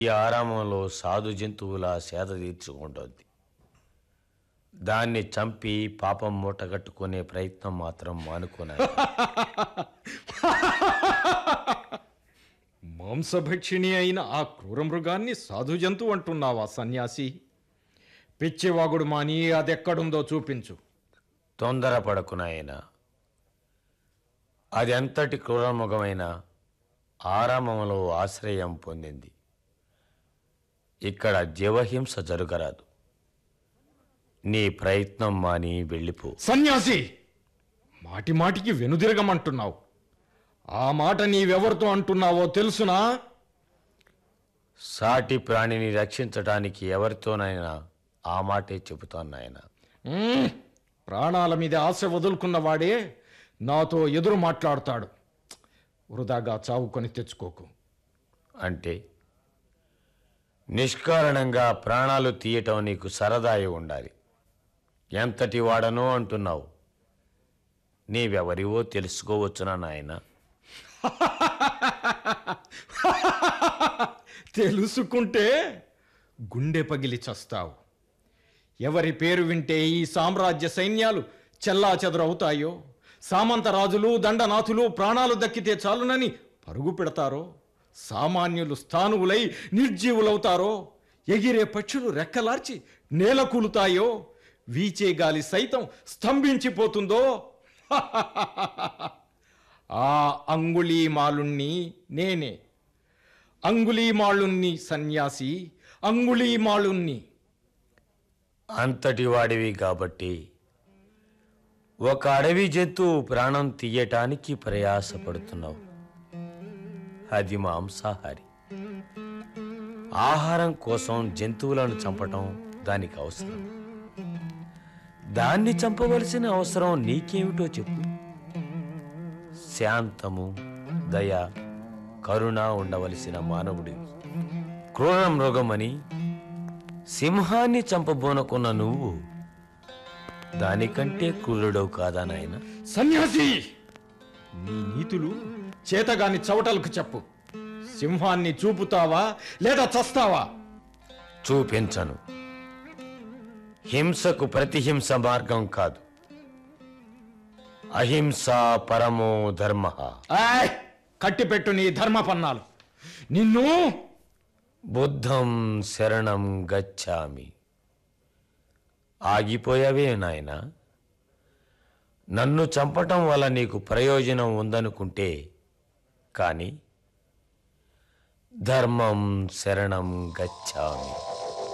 ఈ ఆరామంలో సాధు జంతువుల సేద తీర్చుకుంటోంది దాన్ని చంపి పాపం మూటగట్టుకునే ప్రయత్నం మాత్రం మానుకున్నాయి మాంసభక్షిణి అయిన ఆ క్రూర మృగాన్ని సాధు జంతువు అంటున్నావా సన్యాసి పిచ్చివాగుడు మాని అదెక్కడుందో చూపించు తొందరపడకునాయన అది ఎంతటి క్రూరముఖమైన ఆరామంలో ఆశ్రయం పొందింది ఇక్కడ జీవహింస జరగరాదు నీ ప్రయత్నం మాని వెళ్ళిపో సన్యాసి మాటి మాటికి వెనుదిరగమంటున్నావు ఆ మాట నీవెవరితో అంటున్నావో తెలుసునా సాటి ప్రాణిని రక్షించటానికి ఎవరితోనైనా ఆ మాటే చెబుతాను నాయన మ్మ్. ప్రాణాల మీద ఆశ వదులుకున్న వాడే నాతో ఎదురు మాట్లాడతాడు వృధాగా చావుకొని తెచ్చుకోకు అంటే నిష్కారణంగా ప్రాణాలు తీయటం నీకు సరదాయి ఉండాలి ఎంతటి వాడనో అంటున్నావు నీవెవరివో తెలుసుకోవచ్చునా నాయన తెలుసుకుంటే గుండె పగిలి చస్తావు ఎవరి పేరు వింటే ఈ సామ్రాజ్య సైన్యాలు చెల్లా చెదరవుతాయో సామంతరాజులు దండనాథులు ప్రాణాలు దక్కితే చాలునని పరుగు పెడతారో సామాన్యులు స్థానువులై నిర్జీవులవుతారో ఎగిరే పక్షులు రెక్కలార్చి నేల కూలుతాయో వీచే గాలి సైతం స్తంభించిపోతుందో ఆ అంగుళీమాలుణ్ణి నేనే అంగుళీమాళుణ్ణి సన్యాసి అంగుళీమాళుణ్ణి అంతటి వాడివి కాబట్టి ఒక అడవి జంతువు ప్రాణం తీయటానికి ప్రయాసపడుతున్నావు అది మాంసాహారి ఆహారం కోసం జంతువులను చంపటం దానికి అవసరం దాన్ని చంపవలసిన అవసరం నీకేమిటో చెప్పు శాంతము దయ కరుణ ఉండవలసిన మానవుడి క్రూర మృగమని సింహాన్ని చంపబోనకున్న నువ్వు దానికంటే క్రూరుడవు కాదా నాయన సన్యాసి నీ నీతులు చేతగాని చవటలకు చెప్పు సింహాన్ని చూపుతావా లేదా చస్తావా చూపించను హింసకు ప్రతిహింస మార్గం కాదు అహింస పరమో ధర్మ ఆయ్ కట్టిపెట్టు నీ ధర్మపన్నాలు నిన్ను బుద్ధం శరణం గచ్చామి ఆగిపోయావే నాయనా నన్ను చంపటం వల్ల నీకు ప్రయోజనం ఉందనుకుంటే కానీ ధర్మం శరణం గచ్చామి